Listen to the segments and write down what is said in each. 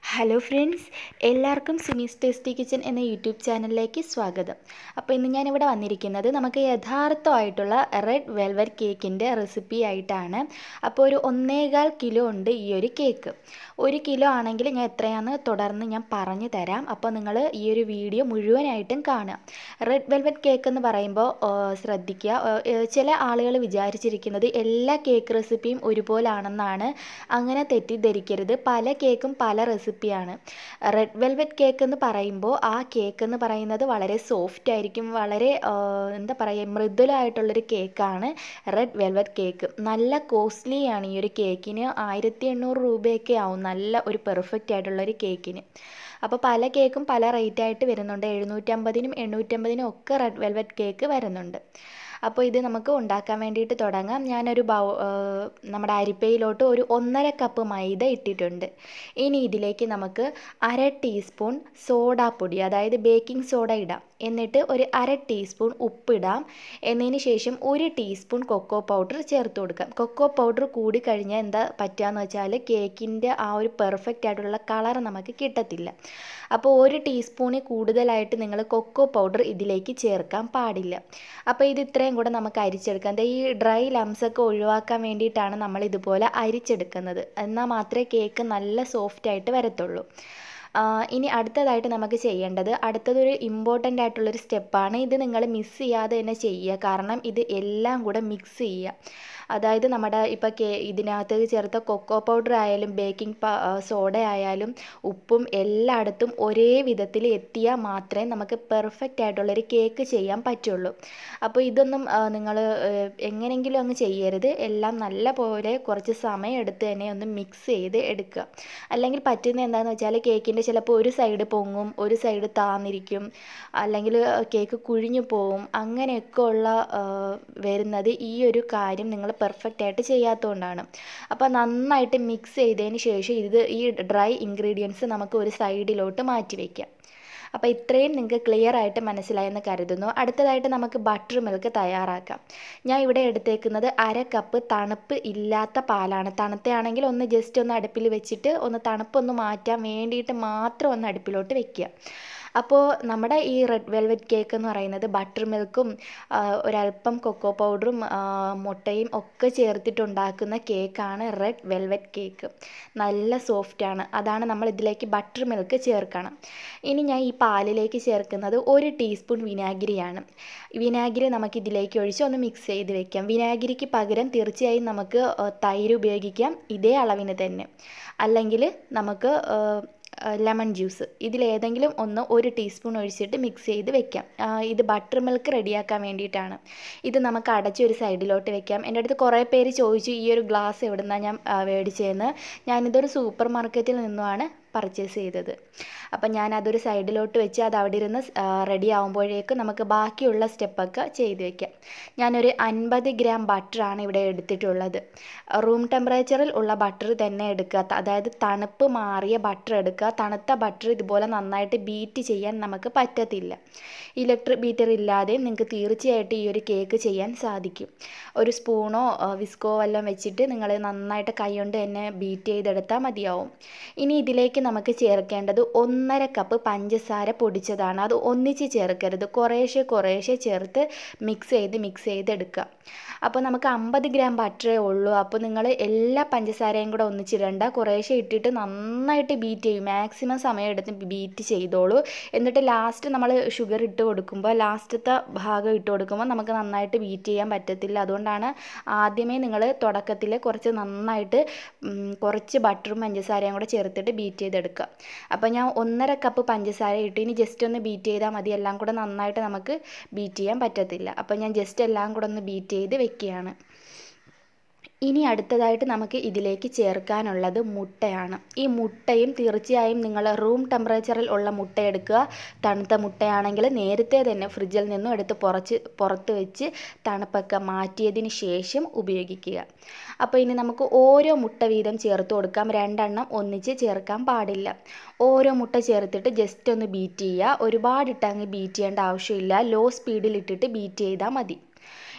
hello friends എല്ലാവർക്കും സിമീസ് tasty kitchen എന്ന യൂട്യൂബ് ചാനലിലേക്ക് സ്വാഗതം അപ്പോൾ ഇന്ന് ഞാനിവിടെ വന്നിരിക്കുന്നത് നമുക്ക് യഥാർത്ഥമായിട്ടുള്ള റെഡ് വെൽവെറ്റ് കേക്കിൻ്റെ റെസിപ്പി ആയിട്ടാണ് അപ്പോൾ ഒരു ഒന്നേകാൽ കിലോ ഉണ്ട് ഈ ഒരു കേക്ക് ഒരു കിലോ ആണെങ്കിൽ ഞാൻ എത്രയാണെന്ന് തുടർന്ന് ഞാൻ പറഞ്ഞു തരാം അപ്പോൾ നിങ്ങൾ ഈ ഒരു വീഡിയോ മുഴുവനായിട്ടും കാണുക റെഡ് വെൽവെറ്റ് കേക്ക് എന്ന് പറയുമ്പോൾ ശ്രദ്ധിക്കുക ഏഹ് ചില ആളുകൾ വിചാരിച്ചിരിക്കുന്നത് എല്ലാ കേക്ക് റെസിപ്പിയും ഒരുപോലാണെന്നാണ് അങ്ങനെ തെറ്റിദ്ധരിക്കരുത് പല കേക്കും പല റെസിപ്പിയാണ് റെഡ് വെൽവെറ്റ് കേക്ക് എന്ന് പറയുമ്പോൾ ആ കേക്ക് എന്ന് പറയുന്നത് വളരെ സോഫ്റ്റ് ആയിരിക്കും വളരെ ആഹ് എന്താ പറയുക മൃദുലമായിട്ടുള്ളൊരു കേക്കാണ് റെഡ് വെൽവെറ്റ് കേക്ക് നല്ല കോസ്റ്റ്ലി ആണ് ഈ ഒരു കേക്കിന് ആയിരത്തി എണ്ണൂറ് രൂപയൊക്കെ ആവും നല്ല ഒരു പെർഫെക്റ്റ് ആയിട്ടുള്ളൊരു കേക്കിന് അപ്പോൾ പല കേക്കും പല റേറ്റ് ആയിട്ട് വരുന്നുണ്ട് എഴുന്നൂറ്റമ്പതിനും എണ്ണൂറ്റമ്പതിനും ഒക്കെ റെഡ് വെൽവെറ്റ് കേക്ക് വരുന്നുണ്ട് അപ്പോൾ ഇത് നമുക്ക് ഉണ്ടാക്കാൻ വേണ്ടിയിട്ട് തുടങ്ങാം ഞാനൊരു ബൗ നമ്മുടെ അരിപ്പയിലോട്ട് ഒരു ഒന്നര കപ്പ് മൈദ ഇട്ടിട്ടുണ്ട് ഇനി ഇതിലേക്ക് നമുക്ക് അര ടീസ്പൂൺ സോഡാപ്പൊടി അതായത് ബേക്കിംഗ് സോഡ ഇടാം എന്നിട്ട് ഒരു അര ടീസ്പൂൺ ഉപ്പിടാം എന്നതിന് ശേഷം ഒരു ടീസ്പൂൺ കൊക്കോ പൗഡർ ചേർത്ത് കൊടുക്കാം കൊക്കോ പൗഡർ കൂടി കഴിഞ്ഞാൽ എന്താ പറ്റുകയെന്ന് വെച്ചാൽ കേക്കിൻ്റെ ആ ഒരു പെർഫെക്റ്റ് ആയിട്ടുള്ള കളർ നമുക്ക് കിട്ടത്തില്ല അപ്പോൾ ഒരു ടീസ്പൂണിൽ കൂടുതലായിട്ട് നിങ്ങൾ കൊക്കോ പൗഡർ ഇതിലേക്ക് ചേർക്കാൻ പാടില്ല അപ്പോൾ ഇത് ഇത്രയും കൂടെ നമുക്ക് അരിച്ചെടുക്കാം ഈ ഡ്രൈ ലംസൊക്കെ ഒഴിവാക്കാൻ വേണ്ടിയിട്ടാണ് നമ്മൾ ഇതുപോലെ അരിച്ചെടുക്കുന്നത് എന്നാൽ മാത്രമേ കേക്ക് നല്ല സോഫ്റ്റ് ആയിട്ട് വരത്തുള്ളൂ ഇനി അടുത്തതായിട്ട് നമുക്ക് ചെയ്യേണ്ടത് അടുത്തതൊരു ഇമ്പോർട്ടൻ്റ് ആയിട്ടുള്ളൊരു സ്റ്റെപ്പാണ് ഇത് നിങ്ങൾ മിസ് ചെയ്യാതെ തന്നെ ചെയ്യുക കാരണം ഇത് എല്ലാം കൂടെ മിക്സ് ചെയ്യുക അതായത് നമ്മുടെ ഇപ്പോൾ കേ ഇതിനകത്ത് ചേർത്ത കൊക്കോ പൗഡർ ആയാലും ബേക്കിംഗ് സോഡ ആയാലും ഉപ്പും എല്ലായിടത്തും ഒരേ വിധത്തിൽ എത്തിയാൽ മാത്രമേ നമുക്ക് പെർഫെക്റ്റ് ആയിട്ടുള്ളൊരു കേക്ക് ചെയ്യാൻ പറ്റുള്ളൂ അപ്പോൾ ഇതൊന്നും നിങ്ങൾ എങ്ങനെയെങ്കിലും അങ്ങ് ചെയ്യരുത് എല്ലാം നല്ല പോലെ കുറച്ച് സമയം എടുത്ത് തന്നെ ഒന്ന് മിക്സ് ചെയ്ത് എടുക്കുക അല്ലെങ്കിൽ പറ്റുന്ന എന്താണെന്ന് വെച്ചാൽ കേക്കിൻ്റെ ചിലപ്പോൾ ഒരു സൈഡ് പൊങ്ങും ഒരു സൈഡ് താന്നിരിക്കും അല്ലെങ്കിൽ കേക്ക് കുഴിഞ്ഞു പോവും അങ്ങനെയൊക്കെ ഉള്ള വരുന്നത് ഈ ഒരു കാര്യം നിങ്ങൾ പെർഫെക്റ്റ് ആയിട്ട് ചെയ്യാത്തതുകൊണ്ടാണ് അപ്പോൾ നന്നായിട്ട് മിക്സ് ചെയ്തതിന് ശേഷം ഇത് ഈ ഡ്രൈ ഇൻഗ്രീഡിയൻസ് നമുക്ക് ഒരു സൈഡിലോട്ട് മാറ്റി വയ്ക്കാം അപ്പോൾ ഇത്രയും നിങ്ങൾക്ക് ക്ലിയർ ആയിട്ട് മനസ്സിലായെന്ന് കരുതുന്നു അടുത്തതായിട്ട് നമുക്ക് ബട്ടർ മിൽക്ക് തയ്യാറാക്കാം ഞാൻ ഇവിടെ എടുത്തേക്കുന്നത് അര കപ്പ് തണുപ്പ് ഇല്ലാത്ത പാലാണ് തണുത്തയാണെങ്കിൽ ഒന്ന് ജസ്റ്റ് ഒന്ന് അടുപ്പിൽ വെച്ചിട്ട് ഒന്ന് തണുപ്പൊന്ന് മാറ്റാൻ വേണ്ടിയിട്ട് മാത്രം ഒന്ന് അടുപ്പിലോട്ട് വെക്കുക അപ്പോൾ നമ്മുടെ ഈ റെഡ് വെൽവെറ്റ് കേക്ക് എന്ന് പറയുന്നത് ബട്ടർ മിൽക്കും ഒരല്പം കൊക്കോ പൗഡറും മുട്ടയും ഒക്കെ ചേർത്തിട്ടുണ്ടാക്കുന്ന കേക്കാണ് റെഡ് വെൽവെറ്റ് കേക്ക് നല്ല സോഫ്റ്റാണ് അതാണ് നമ്മൾ ഇതിലേക്ക് ബട്ടർ മിൽക്ക് ചേർക്കണം ഇനി ഞാൻ ഈ പാലിലേക്ക് ചേർക്കുന്നത് ഒരു ടീസ്പൂൺ വിനാഗിരിയാണ് വിനാഗിരി നമുക്ക് ഇതിലേക്ക് ഒഴിച്ച് ഒന്ന് മിക്സ് ചെയ്ത് വെക്കാം വിനാഗിരിക്ക് പകരം തീർച്ചയായും നമുക്ക് തൈര് ഉപയോഗിക്കാം ഇതേ അളവിന് തന്നെ അല്ലെങ്കിൽ നമുക്ക് ലെമൺ ജ്യൂസ് ഇതിലേതെങ്കിലും ഒന്ന് ഒരു ടീസ്പൂൺ ഒഴിച്ചിട്ട് മിക്സ് ചെയ്ത് വെക്കാം ഇത് ബട്ടർ മിൽക്ക് റെഡിയാക്കാൻ വേണ്ടിയിട്ടാണ് ഇത് നമുക്ക് അടച്ച് ഒരു സൈഡിലോട്ട് വെക്കാം എൻ്റെ അടുത്ത് കുറേ പേര് ചോദിച്ചു ഈ ഒരു ഗ്ലാസ് എവിടെ നിന്നാണ് ഞാൻ മേടിച്ചതെന്ന് ഞാനിതൊരു സൂപ്പർ മാർക്കറ്റിൽ നിന്നുമാണ് പർച്ചേസ് ചെയ്തത് അപ്പം ഞാൻ അതൊരു സൈഡിലോട്ട് വെച്ച് അത് അവിടെ ഇരുന്ന് റെഡി ആകുമ്പോഴേക്കും നമുക്ക് ബാക്കിയുള്ള സ്റ്റെപ്പൊക്കെ ചെയ്ത് വെക്കാം ഞാനൊരു അൻപത് ഗ്രാം ബട്ടറാണ് ഇവിടെ എടുത്തിട്ടുള്ളത് റൂം ടെമ്പറേച്ചറിൽ ഉള്ള ബട്ടർ തന്നെ എടുക്കുക അതായത് തണുപ്പ് മാറിയ ബട്ടർ എടുക്കുക തണുത്ത ബട്ടർ ഇതുപോലെ നന്നായിട്ട് ബീറ്റ് ചെയ്യാൻ നമുക്ക് പറ്റത്തില്ല ഇലക്ട്രിക് ബീറ്റർ ഇല്ലാതെയും നിങ്ങൾക്ക് തീർച്ചയായിട്ടും ഈ ഒരു കേക്ക് ചെയ്യാൻ സാധിക്കും ഒരു സ്പൂണോ വിസ്കോ വല്ലതും വെച്ചിട്ട് നിങ്ങൾ നന്നായിട്ട് കൈകൊണ്ട് തന്നെ ബീറ്റ് ചെയ്തെടുത്താൽ മതിയാവും ഇനി ഇതിലേക്ക് നമുക്ക് ചേർക്കേണ്ടത് ഒന്നര കപ്പ് പഞ്ചസാര പൊടിച്ചതാണ് അത് ഒന്നിച്ച് ചേർക്കരുത് കുറേശ്ശെ കുറേശ്ശെ ചേർത്ത് മിക്സ് ചെയ്ത് മിക്സ് ചെയ്തെടുക്കുക അപ്പോൾ നമുക്ക് അമ്പത് ഗ്രാം ബട്ടറേ ഉള്ളൂ അപ്പോൾ നിങ്ങൾ എല്ലാ പഞ്ചസാരയും കൂടെ ഒന്നിച്ചിടണ്ട കുറേശ്ശെ ഇട്ടിട്ട് നന്നായിട്ട് ബീറ്റ് ചെയ്യും മാക്സിമം സമയം എടുത്ത് ബീറ്റ് ചെയ്തോളൂ എന്നിട്ട് ലാസ്റ്റ് നമ്മൾ ഷുഗർ ഇട്ട് കൊടുക്കുമ്പോൾ ലാസ്റ്റത്തെ ഭാഗം ഇട്ട് കൊടുക്കുമ്പോൾ നമുക്ക് നന്നായിട്ട് ബീറ്റ് ചെയ്യാൻ പറ്റത്തില്ല അതുകൊണ്ടാണ് ആദ്യമേ നിങ്ങൾ തുടക്കത്തിൽ കുറച്ച് നന്നായിട്ട് കുറച്ച് ബട്ടറും പഞ്ചസാരയും കൂടെ ചേർത്തിട്ട് ബീറ്റ് ചെയ്തെടുക്കുക അപ്പോൾ ഞാൻ ഒന്നര കപ്പ് പഞ്ചസാര ഇട്ട് ഇനി ജസ്റ്റ് ഒന്ന് ബീറ്റ് ചെയ്താൽ മതി എല്ലാം കൂടെ നന്നായിട്ട് നമുക്ക് ബീറ്റ് ചെയ്യാൻ പറ്റത്തില്ല അപ്പോൾ ഞാൻ ജസ്റ്റ് എല്ലാം കൂടെ ഒന്ന് ബീറ്റ് ചെയ്ത് വെക്കുകയാണ് ഇനി അടുത്തതായിട്ട് നമുക്ക് ഇതിലേക്ക് ചേർക്കാനുള്ളത് മുട്ടയാണ് ഈ മുട്ടയും തീർച്ചയായും നിങ്ങൾ റൂം ടെമ്പറേച്ചറിൽ ഉള്ള മുട്ട എടുക്കുക തണുത്ത മുട്ടയാണെങ്കിൽ നേരത്തെ തന്നെ ഫ്രിഡ്ജിൽ നിന്നും എടുത്ത് പുറച്ച് പുറത്ത് വെച്ച് തണുപ്പൊക്കെ മാറ്റിയതിന് ശേഷം ഉപയോഗിക്കുക അപ്പോൾ ഇനി നമുക്ക് ഓരോ മുട്ട വീതം ചേർത്ത് കൊടുക്കാം രണ്ടെണ്ണം ഒന്നിച്ച് ചേർക്കാൻ പാടില്ല ഓരോ മുട്ട ചേർത്തിട്ട് ജസ്റ്റ് ഒന്ന് ബീറ്റ് ചെയ്യുക ഒരുപാടിട്ട് അങ്ങ് ബീറ്റ് ചെയ്യേണ്ട ആവശ്യമില്ല ലോ സ്പീഡിൽ ഇട്ടിട്ട് ബീറ്റ് ചെയ്താൽ മതി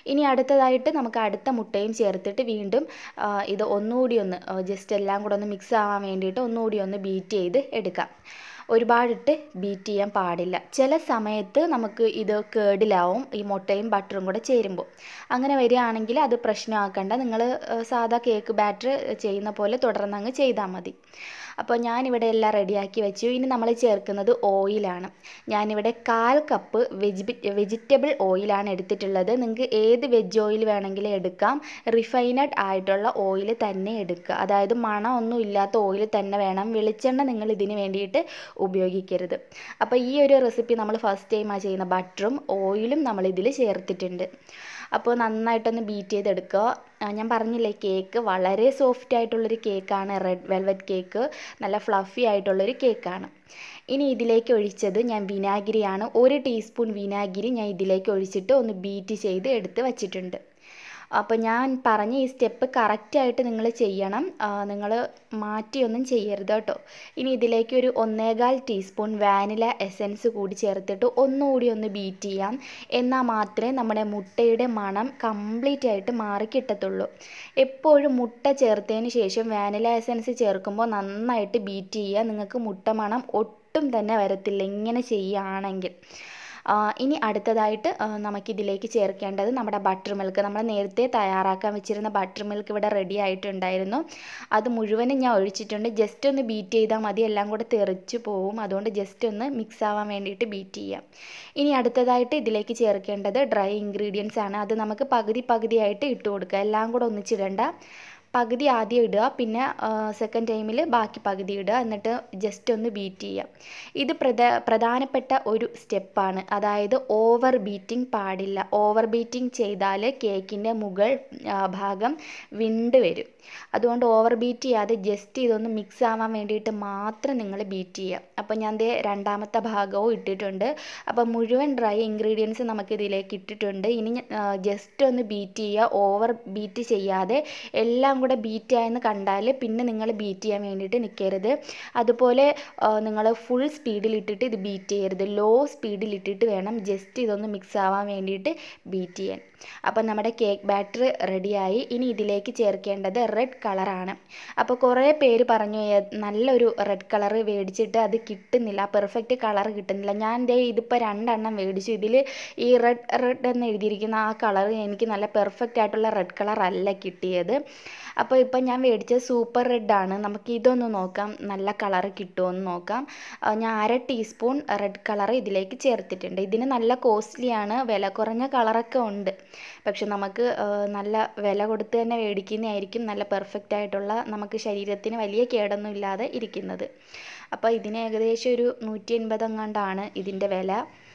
ഇനി അടുത്തതായിട്ട് നമുക്ക് അടുത്ത മുട്ടയും ചേർത്തിട്ട് വീണ്ടും ആ, ഇത് ഒന്നുകൂടി ഒന്ന് ജസ്റ്റ് എല്ലാം കൂടെ ഒന്ന് മിക്സ് ആവാൻ വേണ്ടിയിട്ട് ഒന്നുകൂടി ഒന്ന് ബീറ്റ് ചെയ്ത് എടുക്കാം ഒരുപാടിട്ട് ബീറ്റ് ചെയ്യാൻ പാടില്ല ചില സമയത്ത് നമുക്ക് ഇത് കേടിലാവും ഈ മുട്ടയും ബട്ടറും കൂടെ ചേരുമ്പോൾ അങ്ങനെ വരികയാണെങ്കിൽ അത് പ്രശ്നമാക്കണ്ട നിങ്ങൾ സാധാ കേക്ക് ബാറ്റർ ചെയ്യുന്ന പോലെ തുടർന്ന് അങ്ങ് ചെയ്താൽ മതി അപ്പോൾ ഞാനിവിടെ എല്ലാം റെഡിയാക്കി വെച്ചു ഇനി നമ്മൾ ചേർക്കുന്നത് ഓയിലാണ് ഞാനിവിടെ കാൽ കപ്പ് വെജിബി വെജിറ്റബിൾ ഓയിലാണ് എടുത്തിട്ടുള്ളത് നിങ്ങൾക്ക് ഏത് വെജ് ഓയിൽ വേണമെങ്കിലും എടുക്കാം റിഫൈനഡ് ആയിട്ടുള്ള ഓയിൽ തന്നെ എടുക്കുക അതായത് മണമൊന്നും ഇല്ലാത്ത ഓയിൽ തന്നെ വേണം വെളിച്ചെണ്ണ നിങ്ങൾ ഇതിന് വേണ്ടിയിട്ട് ഉപയോഗിക്കരുത് അപ്പോൾ ഈ ഒരു റെസിപ്പി നമ്മൾ ഫസ്റ്റ് ടൈമാണ് ചെയ്യുന്ന ബട്ടറും ഓയിലും നമ്മൾ ഇതിൽ ചേർത്തിട്ടുണ്ട് അപ്പോൾ നന്നായിട്ടൊന്ന് ബീറ്റ് ചെയ്തെടുക്കുക ആ, ഞാൻ പറഞ്ഞില്ലേ കേക്ക് വളരെ സോഫ്റ്റ് ആയിട്ടുള്ളൊരു കേക്കാണ് റെഡ് വെൽവെറ്റ് കേക്ക് നല്ല ഫ്ലഫി ആയിട്ടുള്ളൊരു കേക്കാണ് ഇനി ഇതിലേക്ക് ഒഴിച്ചത് ഞാൻ വിനാഗിരിയാണ് ഒരു ടീസ്പൂൺ വിനാഗിരി ഞാൻ ഇതിലേക്ക് ഒഴിച്ചിട്ട് ഒന്ന് ബീറ്റ് ചെയ്ത് എടുത്ത് വച്ചിട്ടുണ്ട് അപ്പോൾ ഞാൻ പറഞ്ഞ ഈ സ്റ്റെപ്പ് കറക്റ്റായിട്ട് നിങ്ങൾ ചെയ്യണം നിങ്ങൾ മാറ്റിയൊന്നും ചെയ്യരുത് കേട്ടോ ഇനി ഇതിലേക്ക് ഒരു ഒന്നേകാൽ ടീസ്പൂൺ വാനില എസൻസ് കൂടി ചേർത്തിട്ട് ഒന്നുകൂടി ഒന്ന് ബീറ്റ് ചെയ്യാം എന്നാൽ മാത്രമേ നമ്മുടെ മുട്ടയുടെ മണം കംപ്ലീറ്റ് ആയിട്ട് മാറി കിട്ടത്തുള്ളൂ എപ്പോഴും മുട്ട ചേർത്തതിന് ശേഷം വാനില എസൻസ് ചേർക്കുമ്പോൾ നന്നായിട്ട് ബീറ്റ് ചെയ്യുക നിങ്ങൾക്ക് മുട്ട മണം ഒട്ടും തന്നെ വരത്തില്ല ഇങ്ങനെ ചെയ്യുകയാണെങ്കിൽ ആ, ഇനി അടുത്തതായിട്ട് ആ, നമുക്കിതിലേക്ക് ചേർക്കേണ്ടത് നമ്മുടെ ബട്ടർ മിൽക്ക് നമ്മൾ നേരത്തെ തയ്യാറാക്കാൻ വെച്ചിരുന്ന ബട്ടർ മിൽക്ക് ഇവിടെ റെഡി ആയിട്ടുണ്ടായിരുന്നു അത് മുഴുവനും ഞാൻ ഒഴിച്ചിട്ടുണ്ട് ജസ്റ്റ് ഒന്ന് ബീറ്റ് ചെയ്താൽ മതി എല്ലാം കൂടെ തെറിച്ച് പോവും അതുകൊണ്ട് ജസ്റ്റ് ഒന്ന് മിക്സ് ആവാൻ വേണ്ടിയിട്ട് ബീറ്റ് ചെയ്യാം ഇനി അടുത്തതായിട്ട് ഇതിലേക്ക് ചേർക്കേണ്ടത് ഡ്രൈ ഇൻഗ്രീഡിയൻസ് ആണ് അത് നമുക്ക് പകുതി പകുതിയായിട്ട് ഇട്ട് കൊടുക്കുക എല്ലാം കൂടെ ഒന്നിച്ചിടണ്ട പകുതി ആദ്യം ഇടുക പിന്നെ സെക്കൻഡ് ടൈമിൽ ബാക്കി പകുതി ഇടുക എന്നിട്ട് ജസ്റ്റ് ഒന്ന് ബീറ്റ് ചെയ്യുക ഇത് പ്രധ പ്രധാനപ്പെട്ട ഒരു സ്റ്റെപ്പാണ് അതായത് ഓവർ ബീറ്റിംഗ് പാടില്ല ഓവർ ബീറ്റിംഗ് ചെയ്താൽ കേക്കിൻ്റെ മുകൾ ആ, ഭാഗം വിണ്ട് വരും അതുകൊണ്ട് ഓവർ ബീറ്റ് ചെയ്യാതെ ജസ്റ്റ് ഇതൊന്ന് മിക്സ് ആവാൻ വേണ്ടിയിട്ട് മാത്രം നിങ്ങൾ ബീറ്റ് ചെയ്യുക അപ്പോൾ ഞാൻ ദേ രണ്ടാമത്തെ ഭാഗവും ഇട്ടിട്ടുണ്ട് അപ്പോൾ മുഴുവൻ ഡ്രൈ ഇൻഗ്രീഡിയൻസ് നമുക്ക് ഇതിലേക്ക് ഇട്ടിട്ടുണ്ട് ഇനി ജസ്റ്റ് ഒന്ന് ബീറ്റ് ചെയ്യുക ഓവർ ബീറ്റ് ചെയ്യാതെ എല്ലാം കൂടെ ബീറ്റ് ആയെന്ന് കണ്ടാൽ പിന്നെ നിങ്ങൾ ബീറ്റ് ചെയ്യാൻ വേണ്ടിയിട്ട് നിൽക്കരുത് അതുപോലെ നിങ്ങൾ ഫുൾ സ്പീഡിൽ ഇട്ടിട്ട് ഇത് ബീറ്റ് ചെയ്യരുത് ലോ സ്പീഡിൽ ഇട്ടിട്ട് വേണം ജസ്റ്റ് ഇതൊന്ന് മിക്സ് ആവാൻ വേണ്ടിയിട്ട് ബീറ്റ് ചെയ്യാൻ അപ്പോൾ നമ്മുടെ കേക്ക് ബാറ്റർ റെഡിയായി ഇനി ഇതിലേക്ക് ചേർക്കേണ്ടത് റെഡ് കളറാണ് അപ്പോൾ കുറേ പേര് പറഞ്ഞു "ഏ, നല്ലൊരു റെഡ് കളർ മേടിച്ചിട്ട് അത് കിട്ടുന്നില്ല പെർഫെക്റ്റ് കളർ കിട്ടുന്നില്ല ഞാൻ ദേ ഇതിപ്പോൾ രണ്ടെണ്ണം മേടിച്ചു ഇതിൽ ഈ റെഡ് റെഡ് എന്ന് എഴുതിയിരിക്കുന്ന ആ കളർ എനിക്ക് നല്ല പെർഫെക്റ്റ് ആയിട്ടുള്ള റെഡ് കളർ അല്ല കിട്ടിയത് അപ്പോൾ ഇപ്പം ഞാൻ മേടിച്ചത് സൂപ്പർ റെഡ് ആണ് നമുക്ക് ഇതൊന്ന് നോക്കാം നല്ല കളർ കിട്ടുമോ എന്ന് നോക്കാം ആ, ഞാൻ അര ടീസ്പൂൺ റെഡ് കളർ ഇതിലേക്ക് ചേർത്തിട്ടുണ്ട് ഇതിന് നല്ല കോസ്റ്റ്ലിയാണ് വില കുറഞ്ഞ കളറൊക്കെ ഉണ്ട് പക്ഷെ നമുക്ക് ആ, നല്ല വില കൊടുത്ത് തന്നെ മേടിക്കുന്നതായിരിക്കും നല്ല പെർഫെക്റ്റ് ആയിട്ടുള്ള നമുക്ക് ശരീരത്തിന് വലിയ കേടൊന്നും ഇല്ലാതെ ഇരിക്കുന്നത് അപ്പോൾ ഇതിന് ഏകദേശം ഒരു നൂറ്റി എൺപത് എങ്ങാണ്ടാണ് ഇതിൻ്റെ വില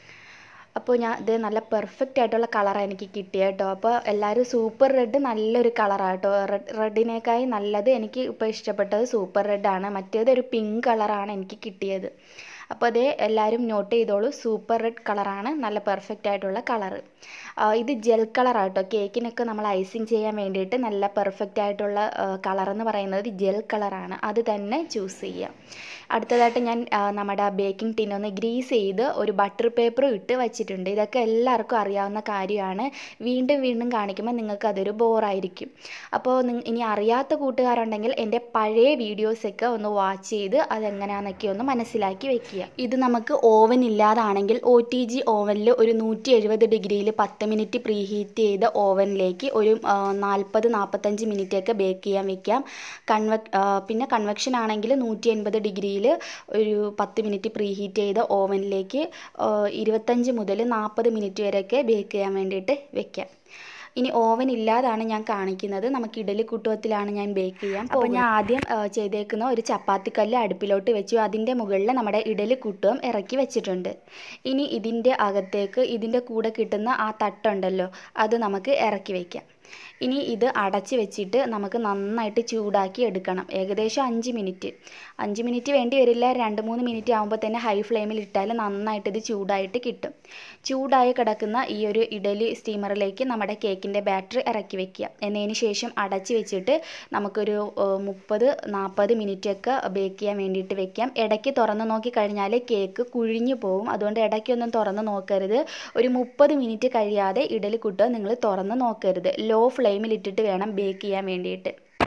അപ്പോൾ ഞാൻ ഇത് നല്ല പെർഫെക്റ്റ് ആയിട്ടുള്ള കളറാണ് എനിക്ക് കിട്ടിയത് കേട്ടോ അപ്പോൾ എല്ലാവരും സൂപ്പർ റെഡ് നല്ലൊരു കളറാണ് കേട്ടോ റെഡ് റെഡിനേക്കായി നല്ലത് എനിക്ക് ഇപ്പോൾ ഇഷ്ടപ്പെട്ടത് സൂപ്പർ റെഡാണ് മറ്റേത് ഒരു പിങ്ക് കളറാണ് എനിക്ക് കിട്ടിയത് അപ്പോൾ അതേ എല്ലാവരും നോട്ട് ചെയ്തോളൂ സൂപ്പർ റെഡ് കളറാണ് നല്ല പെർഫെക്റ്റ് ആയിട്ടുള്ള കളറ് ഇത് ജെൽ കളറാണ് കേട്ടോ കേക്കിനൊക്കെ നമ്മൾ ഐസിങ് ചെയ്യാൻ വേണ്ടിയിട്ട് നല്ല പെർഫെക്റ്റ് ആയിട്ടുള്ള കളർ എന്ന് പറയുന്നത് ജെൽ കളറാണ് അത് തന്നെ ചൂസ് ചെയ്യുക അടുത്തതായിട്ട് ഞാൻ ആ, നമ്മുടെ ബേക്കിംഗ് ടിൻ ഒന്ന് ഗ്രീസ് ചെയ്ത് ഒരു ബട്ടർ പേപ്പറും ഇട്ട് വച്ചിട്ടുണ്ട് ഇതൊക്കെ എല്ലാവർക്കും അറിയാവുന്ന കാര്യമാണ് വീണ്ടും വീണ്ടും കാണിക്കുമ്പോൾ നിങ്ങൾക്ക് അതൊരു ബോറായിരിക്കും അപ്പോൾ നിങ്ങ- ഇനി അറിയാത്ത കൂട്ടുകാരുണ്ടെങ്കിൽ എൻ്റെ പഴയ വീഡിയോസൊക്കെ ഒന്ന് വാച്ച് ചെയ്ത് അതെങ്ങനെയാണെന്നൊക്കെ ഒന്ന് മനസ്സിലാക്കി വെക്കുക ഇത് നമുക്ക് ഓവൻ ഇല്ലാതാണെങ്കിൽ ഒ ടി ജി ഓവനിൽ ഒരു നൂറ്റി എഴുപത് ഡിഗ്രിയിൽ പത്ത് മിനിറ്റ് പ്രീ ഹീറ്റ് ചെയ്ത ഓവനിലേക്ക് ഒരു നാൽപ്പത് നാൽപ്പത്തഞ്ച് മിനിറ്റൊക്കെ ബേക്ക് ചെയ്യാൻ വെക്കാം കൺവെക് ആ, പിന്നെ കൺവെക്ഷൻ ആണെങ്കിൽ നൂറ്റി എൺപത് ഡിഗ്രിയിൽ ഒരു പത്ത് മിനിറ്റ് പ്രീ ഹീറ്റ് ചെയ്ത ഓവനിലേക്ക് ഇരുപത്തഞ്ച് മുതൽ നാൽപ്പത് മിനിറ്റ് വരെയൊക്കെ ബേക്ക് ചെയ്യാൻ വേണ്ടിയിട്ട് വെക്കാം ഇനി ഓവൻ ഇല്ലാതാണ് ഞാൻ കാണിക്കുന്നത് നമുക്ക് ഇഡലി കുട്ടുവത്തിലാണ് ഞാൻ ബേക്ക് ചെയ്യാം അപ്പോൾ ഞാൻ ആദ്യം ആ, ചെയ്തേക്കുന്ന ഒരു ചപ്പാത്തിക്കല്ല് അടുപ്പിലോട്ട് വെച്ചു അതിൻ്റെ മുകളിൽ നമ്മുടെ ഇഡലി കുട്ടുവം ഇറക്കി വെച്ചിട്ടുണ്ട് ഇനി ഇതിൻ്റെ അകത്തേക്ക് ഇതിൻ്റെ കൂടെ കിട്ടുന്ന ആ തട്ടുണ്ടല്ലോ അത് നമുക്ക് ഇറക്കി വയ്ക്കാം ഇനി ഇത് അടച്ച് വെച്ചിട്ട് നമുക്ക് നന്നായിട്ട് ചൂടാക്കി എടുക്കണം ഏകദേശം അഞ്ച് മിനിറ്റ് അഞ്ച് മിനിറ്റ് വേണ്ടി വരില്ല രണ്ട് മൂന്ന് മിനിറ്റ് ആകുമ്പോൾ തന്നെ ഹൈ ഫ്ലെയിമിൽ ഇട്ടാൽ നന്നായിട്ട് ഇത് ചൂടായിട്ട് കിട്ടും ചൂടായി കിടക്കുന്ന ഈ ഒരു ഇഡലി സ്റ്റീമറിലേക്ക് നമ്മുടെ കേക്കിൻ്റെ ബാറ്റർ ഇറക്കി വെക്കുക എന്നതിന് ശേഷം അടച്ച് വെച്ചിട്ട് നമുക്കൊരു മുപ്പത് നാൽപ്പത് മിനിറ്റൊക്കെ ബേക്ക് ചെയ്യാൻ വേണ്ടിയിട്ട് വെക്കാം ഇടയ്ക്ക് തുറന്ന് നോക്കി കഴിഞ്ഞാൽ കേക്ക് കുഴിഞ്ഞു പോകും അതുകൊണ്ട് ഇടയ്ക്കൊന്നും തുറന്ന് നോക്കരുത് ഒരു മുപ്പത് മിനിറ്റ് കഴിയാതെ ഇഡലി കുട്ടുക നിങ്ങൾ തുറന്ന് നോക്കരുത് ലോ ഫ്ലെയിമിൽ ഇട്ടിട്ട് വേണം ബേക്ക് ചെയ്യാൻ വേണ്ടിയിട്ട്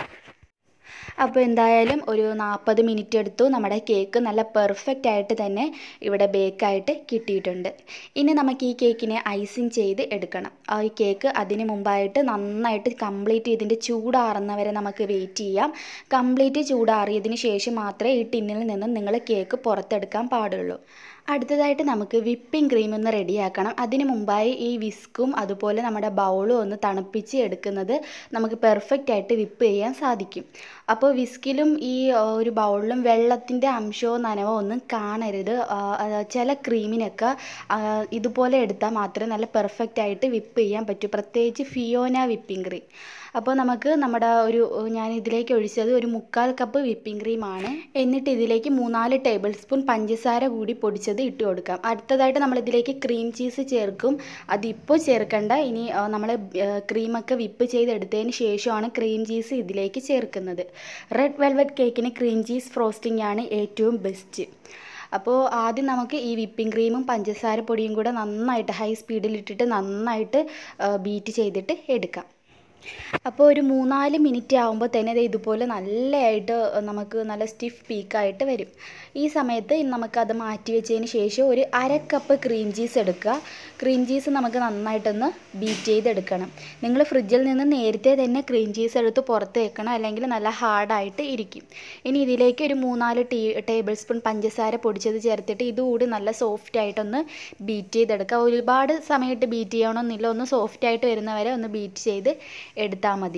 അപ്പോൾ എന്തായാലും ഒരു നാൽപ്പത് മിനിറ്റ് എടുത്തു നമ്മുടെ കേക്ക് നല്ല പെർഫെക്റ്റ് ആയിട്ട് തന്നെ ഇവിടെ ബേക്കായിട്ട് കിട്ടിയിട്ടുണ്ട് ഇനി നമുക്ക് ഈ കേക്കിനെ ഐസിങ് ചെയ്ത് എടുക്കണം ആ ഈ കേക്ക് അതിന് മുമ്പായിട്ട് നന്നായിട്ട് കംപ്ലീറ്റ് ഇതിൻ്റെ ചൂടാറുന്നവരെ നമുക്ക് വെയിറ്റ് ചെയ്യാം കംപ്ലീറ്റ് ചൂടാറിയതിന് ശേഷം മാത്രമേ ഈ ടിന്നിൽ നിന്നും നിങ്ങൾ കേക്ക് പുറത്തെടുക്കാൻ പാടുള്ളൂ അടുത്തതായിട്ട് നമുക്ക് വിപ്പിംഗ് ക്രീം ഒന്ന് റെഡിയാക്കണം അതിന് മുമ്പായി ഈ വിസ്കും അതുപോലെ നമ്മുടെ ബൗളും ഒന്ന് തണുപ്പിച്ച് എടുക്കുന്നത് നമുക്ക് പെർഫെക്റ്റ് ആയിട്ട് വിപ്പ് ചെയ്യാൻ സാധിക്കും അപ്പോൾ വിസ്കിലും ഈ ഒരു ബൗളിലും വെള്ളത്തിൻ്റെ അംശമോ നനവോ ഒന്നും കാണരുത് ചില ക്രീമിനൊക്കെ ഇതുപോലെ എടുത്താൽ മാത്രമേ നല്ല പെർഫെക്റ്റ് ആയിട്ട് വിപ്പ് ചെയ്യാൻ പറ്റൂ പ്രത്യേകിച്ച് ഫിയോന വിപ്പിംഗ് ക്രീം അപ്പോൾ നമുക്ക് നമ്മുടെ ഒരു ഞാൻ ഇതിലേക്ക് ഒഴിച്ചത് ഒരു മുക്കാൽ കപ്പ് വിപ്പിംഗ് ക്രീമാണ് എന്നിട്ട് ഇതിലേക്ക് മൂന്നാല് ടേബിൾ സ്പൂൺ പഞ്ചസാര കൂടി പൊടിച്ചത് ഇട്ട് കൊടുക്കാം അടുത്തതായിട്ട് നമ്മൾ ഇതിലേക്ക് ക്രീം ചീസ് ചേർക്കും അതിപ്പോൾ ചേർക്കണ്ട ഇനി നമ്മൾ ക്രീമൊക്കെ വിപ്പ് ചെയ്തെടുത്തതിന് ശേഷമാണ് ക്രീം ചീസ് ഇതിലേക്ക് ചേർക്കുന്നത് റെഡ് വെൽവെറ്റ് കേക്കിന് ക്രീം ചീസ് ഫ്രോസ്റ്റിംഗ് ആണ് ഏറ്റവും ബെസ്റ്റ് അപ്പോൾ ആദ്യം നമുക്ക് ഈ വിപ്പിംഗ് ക്രീമും പഞ്ചസാര പൊടിയും കൂടെ നന്നായിട്ട് ഹൈ സ്പീഡിൽ ഇട്ടിട്ട് നന്നായിട്ട് ബീറ്റ് ചെയ്തിട്ട് എടുക്കാം അപ്പോൾ ഒരു മൂന്നാല് മിനിറ്റ് ആകുമ്പോൾ തന്നെ ഇത് ഇതുപോലെ നല്ലതായിട്ട് നമുക്ക് നല്ല സ്റ്റിഫ് പീക്കായിട്ട് വരും ഈ സമയത്ത് നമുക്കത് മാറ്റി വെച്ചതിന് ശേഷം ഒരു അര കപ്പ് ക്രീം ചീസ് എടുക്കുക ക്രീം ചീസ് നമുക്ക് നന്നായിട്ടൊന്ന് ബീറ്റ് ചെയ്തെടുക്കണം നിങ്ങൾ ഫ്രിഡ്ജിൽ നിന്ന് നേരത്തെ തന്നെ ക്രീം ചീസ് എടുത്ത് പുറത്ത് വെക്കണം അല്ലെങ്കിൽ നല്ല ഹാർഡായിട്ട് ഇരിക്കും ഇനി ഇതിലേക്ക് ഒരു മൂന്നാല് ടീ ടേബിൾ സ്പൂൺ പഞ്ചസാര പൊടിച്ചത് ചേർത്തിട്ട് ഇതുകൂടി നല്ല സോഫ്റ്റ് ആയിട്ടൊന്ന് ബീറ്റ് ചെയ്തെടുക്കുക ഒരുപാട് സമയത്ത് ബീറ്റ് ചെയ്യണമെന്നില്ല ഒന്ന് സോഫ്റ്റ് ആയിട്ട് വരുന്നവരെ ഒന്ന് ബീറ്റ് ചെയ്ത് എടുത്താൽ മതി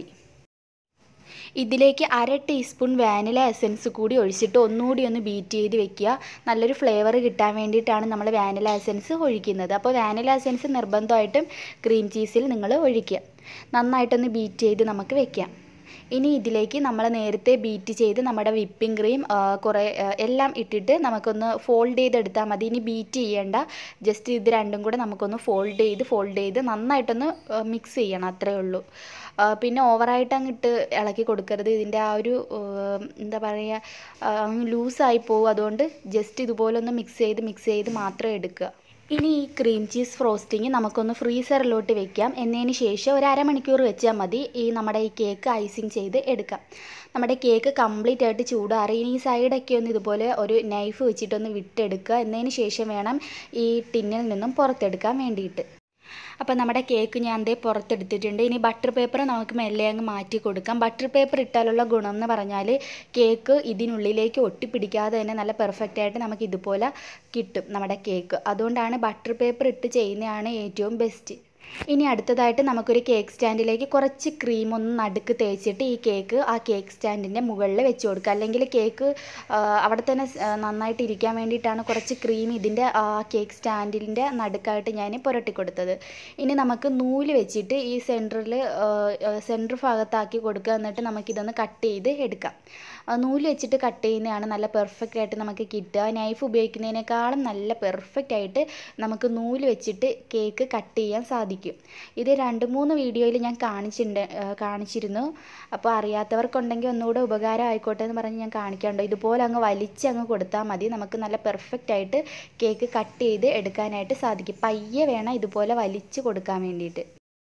ഇതിലേക്ക് അര ടീസ്പൂൺ വാനില എസൻസ് കൂടി ഒഴിച്ചിട്ട് ഒന്നുകൂടി ഒന്ന് ബീറ്റ് ചെയ്ത് വെക്കുക നല്ലൊരു ഫ്ലേവർ കിട്ടാൻ വേണ്ടിയിട്ടാണ് നമ്മൾ വാനില എസൻസ് ഒഴിക്കുന്നത് അപ്പോൾ വാനില എസൻസ് നിർബന്ധമായിട്ടും ക്രീം ചീസിൽ നിങ്ങൾ ഒഴിക്കുക നന്നായിട്ടൊന്ന് ബീറ്റ് ചെയ്ത് നമുക്ക് വെക്കാം ഇനി ഇതിലേക്ക് നമ്മൾ നേരത്തെ ബീറ്റ് ചെയ്ത് നമ്മുടെ വിപ്പിംഗ് ക്രീം കുറേ എല്ലാം ഇട്ടിട്ട് നമുക്കൊന്ന് ഫോൾഡ് ചെയ്തെടുത്താൽ മതി ഇനി ബീറ്റ് ചെയ്യേണ്ട ജസ്റ്റ് ഇത് രണ്ടും കൂടെ നമുക്കൊന്ന് ഫോൾഡ് ചെയ്ത് ഫോൾഡ് ചെയ്ത് നന്നായിട്ടൊന്ന് മിക്സ് ചെയ്യണം അത്രയേ ഉള്ളൂ പിന്നെ ഓവറായിട്ട് അങ്ങിട്ട് ഇളക്കി കൊടുക്കരുത് ഇതിൻ്റെ ആ ഒരു എന്താ പറയുക അങ്ങ് ലൂസായി പോകും അതുകൊണ്ട് ജസ്റ്റ് ഇതുപോലെ ഒന്ന് മിക്സ് ചെയ്ത് മിക്സ് ചെയ്ത് മാത്രം എടുക്കുക ഇനി ഈ ക്രീം ചീസ് ഫ്രോസ്റ്റിങ് നമുക്കൊന്ന് ഫ്രീസറിലോട്ട് വെക്കാം എന്നതിന് ശേഷം ഒരു അരമണിക്കൂർ വെച്ചാൽ മതി ഈ നമ്മുടെ ഈ കേക്ക് ഐസിങ് ചെയ്ത് എടുക്കാം നമ്മുടെ കേക്ക് കംപ്ലീറ്റ് ആയിട്ട് ചൂടാറി ഇനി ഈ സൈഡൊക്കെ ഒന്ന് ഇതുപോലെ ഒരു നൈഫ് വെച്ചിട്ടൊന്ന് വിട്ടെടുക്കുക എന്നതിന് ശേഷം വേണം ഈ ടിന്നിൽ നിന്നും പുറത്തെടുക്കാൻ വേണ്ടിയിട്ട് അപ്പോൾ നമ്മുടെ കേക്ക് ഞാൻ ദേ പുറത്തെടുത്തിട്ടുണ്ട് ഇനി ബട്ടർ പേപ്പർ നമുക്ക് മെല്ലെ അങ്ങ് മാറ്റി കൊടുക്കാം ബട്ടർ പേപ്പർ ഇട്ടാലുള്ള ഗുണം എന്ന് പറഞ്ഞാൽ കേക്ക് ഇതിനുള്ളിലേക്ക് ഒട്ടിപ്പിടിക്കാതെ തന്നെ നല്ല പെർഫെക്റ്റ് ആയിട്ട് നമുക്ക് ഇതുപോലെ കിട്ടും നമ്മുടെ കേക്ക് അതുകൊണ്ടാണ് ബട്ടർ പേപ്പർ ഇട്ട് ചെയ്യുന്നതാണ് ഏറ്റവും ബെസ്റ്റ് ഇനി അടുത്തതായിട്ട് നമുക്കൊരു കേക്ക് സ്റ്റാൻഡിലേക്ക് കുറച്ച് ക്രീം ഒന്ന് നടുക്ക് തേച്ചിട്ട് ഈ കേക്ക് ആ കേക്ക് സ്റ്റാൻഡിൻ്റെ മുകളിൽ വെച്ച് കൊടുക്കുക അല്ലെങ്കിൽ കേക്ക് അവിടെ തന്നെ നന്നായിട്ട് ഇരിക്കാൻ വേണ്ടിയിട്ടാണ് കുറച്ച് ക്രീം ഇതിൻ്റെ ആ കേക്ക് സ്റ്റാൻഡിൻ്റെ നടുക്കായിട്ട് ഞാൻ പുരട്ടി കൊടുത്തത് ഇനി നമുക്ക് നൂല് വെച്ചിട്ട് ഈ സെൻറ്ററിൽ സെൻറ്റർ ഭാഗത്താക്കി കൊടുക്കുക എന്നിട്ട് നമുക്കിതൊന്ന് കട്ട് ചെയ്ത് എടുക്കാം നൂല് വെച്ചിട്ട് കട്ട് ചെയ്യുന്നതാണ് നല്ല പെർഫെക്റ്റ് ആയിട്ട് നമുക്ക് കിട്ടുക നൈഫ് ഉപയോഗിക്കുന്നതിനേക്കാളും നല്ല പെർഫെക്റ്റ് ആയിട്ട് നമുക്ക് നൂല് വെച്ചിട്ട് കേക്ക് കട്ട് ചെയ്യാൻ സാധിക്കും ഇത് രണ്ട് മൂന്ന് വീഡിയോയിൽ ഞാൻ കാണിച്ചിട്ടുണ്ട് കാണിച്ചിരുന്നു അപ്പോൾ അറിയാത്തവർക്കുണ്ടെങ്കിൽ ഒന്നുകൂടെ ഉപകാരം ആയിക്കോട്ടെ എന്ന് പറഞ്ഞ് ഞാൻ കാണിക്കാറുണ്ട് ഇതുപോലെ അങ്ങ് വലിച്ച് അങ്ങ് കൊടുത്താൽ മതി നമുക്ക് നല്ല പെർഫെക്റ്റ് ആയിട്ട് കേക്ക് കട്ട് ചെയ്ത് എടുക്കാനായിട്ട് സാധിക്കും പയ്യെ വേണം ഇതുപോലെ വലിച്ച് കൊടുക്കാൻ വേണ്ടിയിട്ട്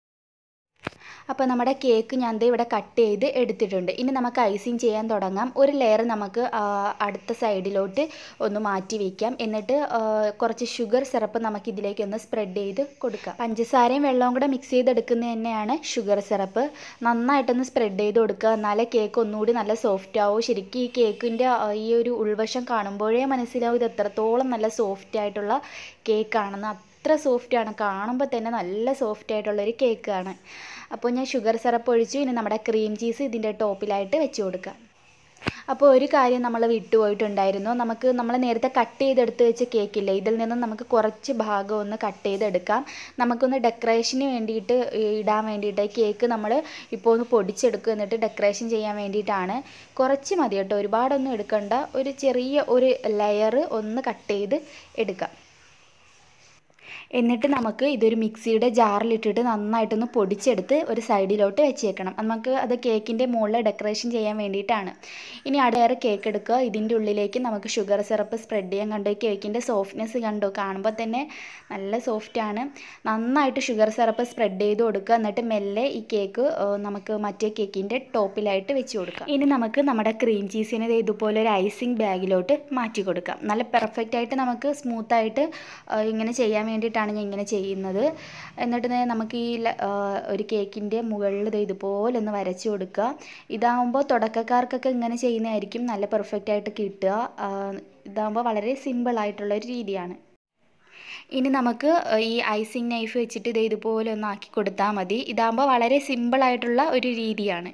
അപ്പോൾ നമ്മുടെ കേക്ക് ഞാൻ ദേ ഇവിടെ കട്ട് ചെയ്ത് എടുത്തിട്ടുണ്ട് ഇനി നമുക്ക് ഐസിങ് ചെയ്യാൻ തുടങ്ങാം ഒരു ലെയർ നമുക്ക് അടുത്ത സൈഡിലോട്ട് ഒന്ന് മാറ്റി വയ്ക്കാം എന്നിട്ട് കുറച്ച് ഷുഗർ സിറപ്പ് നമുക്ക് ഇതിലേക്ക് ഒന്ന് സ്പ്രെഡ് ചെയ്ത് കൊടുക്കാം പഞ്ചസാരയും വെള്ളവും കൂടെ മിക്സ് ചെയ്തെടുക്കുന്നത് തന്നെയാണ് ഷുഗർ സിറപ്പ് നന്നായിട്ടൊന്ന് സ്പ്രെഡ് ചെയ്ത് കൊടുക്കുക എന്നാലേ കേക്ക് ഒന്നുകൂടി നല്ല സോഫ്റ്റ് ആവും ശരിക്കും ഈ കേക്കിൻ്റെ ഈ ഒരു ഉൾവശം കാണുമ്പോഴേ മനസ്സിലാവും ഇത് എത്രത്തോളം നല്ല സോഫ്റ്റ് ആയിട്ടുള്ള കേക്കാണെന്ന് അത്ര സോഫ്റ്റാണ് കാണുമ്പോൾ തന്നെ നല്ല സോഫ്റ്റ് ആയിട്ടുള്ളൊരു കേക്കാണ് അപ്പോൾ ഞാൻ ഷുഗർ സിറപ്പ് ഒഴിച്ചു ഇനി നമ്മുടെ ക്രീം ചീസ് ഇതിൻ്റെ ടോപ്പിലായിട്ട് വെച്ച് കൊടുക്കാം അപ്പോൾ ഒരു കാര്യം നമ്മൾ വിട്ടുപോയിട്ടുണ്ടായിരുന്നു നമുക്ക് നമ്മൾ നേരത്തെ കട്ട് ചെയ്തെടുത്ത് വെച്ച കേക്കില്ലേ ഇതിൽ നിന്നും നമുക്ക് കുറച്ച് ഭാഗം ഒന്ന് കട്ട് ചെയ്തെടുക്കാം നമുക്കൊന്ന് ഡെക്കറേഷന് വേണ്ടിയിട്ട് ഇടാൻ വേണ്ടിയിട്ട് കേക്ക് നമ്മൾ ഇപ്പോൾ ഒന്ന് പൊടിച്ചെടുക്കുക എന്നിട്ട് ഡെക്കറേഷൻ ചെയ്യാൻ വേണ്ടിയിട്ടാണ് കുറച്ച് മതി കേട്ടോ ഒരുപാടൊന്നും എടുക്കണ്ട ഒരു ചെറിയ ഒരു ലെയർ ഒന്ന് കട്ട് ചെയ്ത് എടുക്കാം എന്നിട്ട് നമുക്ക് ഇതൊരു മിക്സിയുടെ ജാറിലിട്ടിട്ട് നന്നായിട്ടൊന്ന് പൊടിച്ചെടുത്ത് ഒരു സൈഡിലോട്ട് വെച്ചേക്കണം നമുക്ക് അത് കേക്കിൻ്റെ മുകളിൽ ഡെക്കറേഷൻ ചെയ്യാൻ വേണ്ടിയിട്ടാണ് ഇനി അടുത്തേറെ കേക്ക് എടുക്കുക ഇതിൻ്റെ ഉള്ളിലേക്ക് നമുക്ക് ഷുഗർ സിറപ്പ് സ്പ്രെഡ് ചെയ്യാൻ കണ്ടു കേക്കിൻ്റെ സോഫ്റ്റ്നെസ് കണ്ടു കാണുമ്പോൾ തന്നെ നല്ല സോഫ്റ്റാണ് നന്നായിട്ട് ഷുഗർ സിറപ്പ് സ്പ്രെഡ് ചെയ്ത് കൊടുക്കുക എന്നിട്ട് മെല്ലെ ഈ കേക്ക് നമുക്ക് മറ്റേ കേക്കിൻ്റെ ടോപ്പിലായിട്ട് വെച്ച് കൊടുക്കാം ഇനി നമുക്ക് നമ്മുടെ ക്രീം ചീസിനെ ഇതുപോലെ ഒരു ഐസിങ് ബാഗിലോട്ട് മാറ്റി കൊടുക്കാം നല്ല പെർഫെക്റ്റ് ആയിട്ട് നമുക്ക് സ്മൂത്തായിട്ട് ഇങ്ങനെ ചെയ്യാൻ വേണ്ടിയിട്ട് വേണ്ടിയിട്ടാണ് ഞാൻ ഇങ്ങനെ ചെയ്യുന്നത് എന്നിട്ട് നമുക്ക് ഈ ഒരു കേക്കിൻ്റെ മുകളിൽ ഇത് ഇതുപോലെ ഒന്ന് വരച്ച് കൊടുക്കുക ഇതാകുമ്പോൾ തുടക്കക്കാർക്കൊക്കെ ഇങ്ങനെ ചെയ്യുന്നതായിരിക്കും നല്ല പെർഫെക്റ്റ് ആയിട്ട് കിട്ടുക ഇതാകുമ്പോൾ വളരെ സിമ്പിൾ ആയിട്ടുള്ള ഒരു രീതിയാണ് ഇനി നമുക്ക് ഈ ഐസിങ് നൈഫ് വെച്ചിട്ട് ഇത് ഇതുപോലെ ഒന്ന് ആക്കി കൊടുത്താൽ മതി ഇതാകുമ്പോൾ വളരെ സിമ്പിളായിട്ടുള്ള ഒരു രീതിയാണ്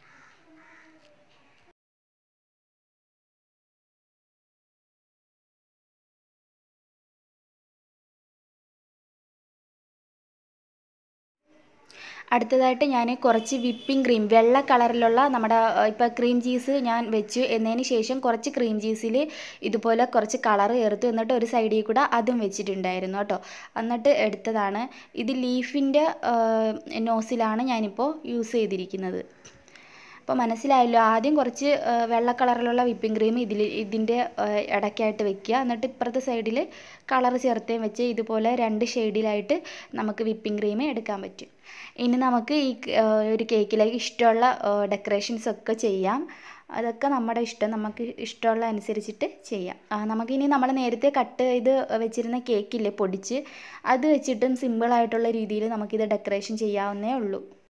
അടുത്തതായിട്ട് ഞാൻ കുറച്ച് വിപ്പിംഗ് ക്രീം വെള്ള കളറിലുള്ള നമ്മുടെ ഇപ്പോൾ ക്രീം ചീസ് ഞാൻ വെച്ചു എന്നതിന് ശേഷം കുറച്ച് ക്രീം ചീസിൽ ഇതുപോലെ കുറച്ച് കളർ ചേർത്തു എന്നിട്ട് ഒരു സൈഡിൽ കൂടെ അതും വെച്ചിട്ടുണ്ടായിരുന്നു കേട്ടോ എന്നിട്ട് എടുത്തതാണ് ഇത് ലീഫിൻ്റെ നോസിലാണ് ഞാനിപ്പോൾ യൂസ് ചെയ്തിരിക്കുന്നത് അപ്പോൾ മനസ്സിലായല്ലോ ആദ്യം കുറച്ച് വെള്ള കളറിലുള്ള വിപ്പിംഗ് ക്രീം ഇതിൽ ഇതിൻ്റെ ഇടയ്ക്കായിട്ട് വെക്കുക എന്നിട്ട് ഇപ്പുറത്തെ സൈഡിൽ കളർ ചേർത്തേം വെച്ച് ഇതുപോലെ രണ്ട് ഷെയ്ഡിലായിട്ട് നമുക്ക് വിപ്പിംഗ് ക്രീം എടുക്കാൻ പറ്റും ഇനി നമുക്ക് ഈ ഒരു കേക്കിലേക്ക് ഇഷ്ടമുള്ള ഡെക്കറേഷൻസ് ഒക്കെ ചെയ്യാം അതൊക്കെ നമ്മുടെ ഇഷ്ടം നമുക്ക് ഇഷ്ടമുള്ള അനുസരിച്ചിട്ട് ചെയ്യാം നമുക്കിനി നമ്മൾ നേരത്തെ കട്ട് ചെയ്ത് വെച്ചിരുന്ന കേക്കില്ലേ പൊടിച്ച് അത് വെച്ചിട്ടും സിമ്പിളായിട്ടുള്ള രീതിയിൽ നമുക്കിത് ഡെക്കറേഷൻ ചെയ്യാവുന്നേ ഉള്ളൂ